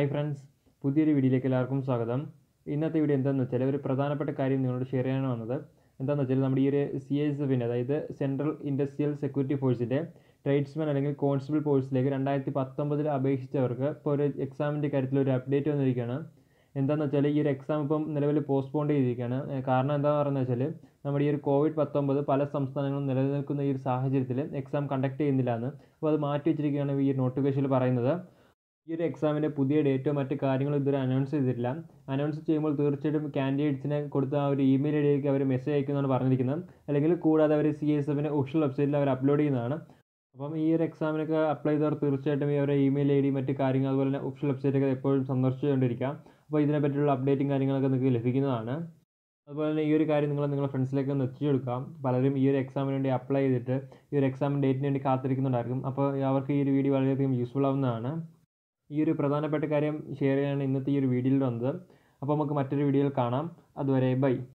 hi friends പുതിയൊരു വീഡിയോയിലേക്ക് എല്ലാവർക്കും സ്വാഗതം ഇന്നത്തെ വീഡിയോ എന്താണെന്ന് വെച്ചാൽ ഒരു പ്രധാനപ്പെട്ട കാര്യം നിങ്ങളോട് ഷെയർ ചെയ്യാനാണ് വന്നത് എന്താണെന്ന് വെച്ചാൽ നമ്മുടെ ഈ ഒരു സി എസ് എഫിൻ്റെ അതായത് സെൻട്രൽ ഇൻഡസ്ട്രിയൽ സെക്യൂരിറ്റി ഫോഴ്സിൻ്റെ ട്രേഡ്സ്മാൻ അല്ലെങ്കിൽ കോൺസ്റ്റബിൾ കോഴ്സിലേക്ക് രണ്ടായിരത്തി പത്തൊമ്പതിൽ അപേക്ഷിച്ചവർക്ക് ഇപ്പോൾ ഒരു എക്സാമിൻ്റെ കാര്യത്തിൽ ഒരു അപ്ഡേറ്റ് വന്നിരിക്കുകയാണ് എന്താണെന്ന് വെച്ചാൽ ഈ ഒരു എക്സാം ഇപ്പം നിലവിൽ പോസ്റ്റ്പോൺ ചെയ്തിരിക്കുകയാണ് ഏഹ് കാരണം എന്താണെന്ന് പറയുന്നത് വെച്ചാൽ നമ്മുടെ ഈ ഒരു കോവിഡ് പത്തൊമ്പത് പല സംസ്ഥാനങ്ങളും നിലനിൽക്കുന്ന ഈ ഒരു സാഹചര്യത്തിൽ എക്സാം കണ്ടക്ട് ചെയ്യുന്നില്ല എന്ന് അപ്പോൾ അത് മാറ്റി വെച്ചിരിക്കുകയാണ് ഈ നോട്ടിഫിക്കേഷനിൽ പറയുന്നത് ഈ ഒരു എക്സാമിൻ്റെ പുതിയ ഡേറ്റോ മറ്റ് കാര്യങ്ങളും ഇതുവരെ അനൗൺസ് ചെയ്തിട്ടില്ല അനൗൺസ് ചെയ്യുമ്പോൾ തീർച്ചയായിട്ടും കാൻഡിഡേറ്റ്സിനെ കൊടുത്ത ആ ഒരു ഇമെയിൽ ഐഡിയിലേക്ക് അവർ മെസ്സേജ് അയക്കുന്നതാണ് പറഞ്ഞിരിക്കുന്നത് അല്ലെങ്കിൽ കൂടാതെ അവർ സി എസ് എഫിൻ്റെ ഒഫീഷ്യൽ വെബ്സൈറ്റിൽ അവർ അപ്ലോഡ് ചെയ്യുന്നതാണ് അപ്പം ഈ ഒരു എക്സാമിനൊക്കെ അപ്ലൈ ചെയ്തവർ തീർച്ചയായിട്ടും ഈ അവരുടെ ഇമെയിൽ ഐ ഡി മറ്റ് കാര്യങ്ങൾ അതുപോലെ തന്നെ ഒഫീഷ്യൽ വെബ്സൈറ്റൊക്കെ എപ്പോഴും സന്ദർശിച്ചുകൊണ്ടിരിക്കാം അപ്പോൾ ഇതിനെ പറ്റിയുള്ള അപ്ഡേറ്റും കാര്യങ്ങളൊക്കെ നിങ്ങൾക്ക് ലഭിക്കുന്നതാണ് അതുപോലെ തന്നെ ഈ ഒരു കാര്യം നിങ്ങൾ നിങ്ങളുടെ ഫ്രണ്ട്സിലേക്ക് ഒന്ന് എത്തിച്ചു കൊടുക്കാം പലരും ഈ ഒരു എക്സാമിന് വേണ്ടി അപ്ലൈ ചെയ്തിട്ട് ഈ ഒരു എക്സാമിൻ ഡേറ്റിന് വേണ്ടി കാത്തിരിക്കുന്നുണ്ടായിരിക്കും അപ്പോൾ അവർക്ക് ഈ ഒരു വീഡിയോ വളരെയധികം യൂസ്ഫുൾ ആവുന്നതാണ് ഈ ഒരു പ്രധാനപ്പെട്ട കാര്യം ഷെയർ ചെയ്യാനാണ് ഇന്നത്തെ ഈ ഒരു വീഡിയോയിൽ വന്നത് അപ്പോൾ നമുക്ക് മറ്റൊരു വീഡിയോയിൽ കാണാം അതുവരെ ബൈ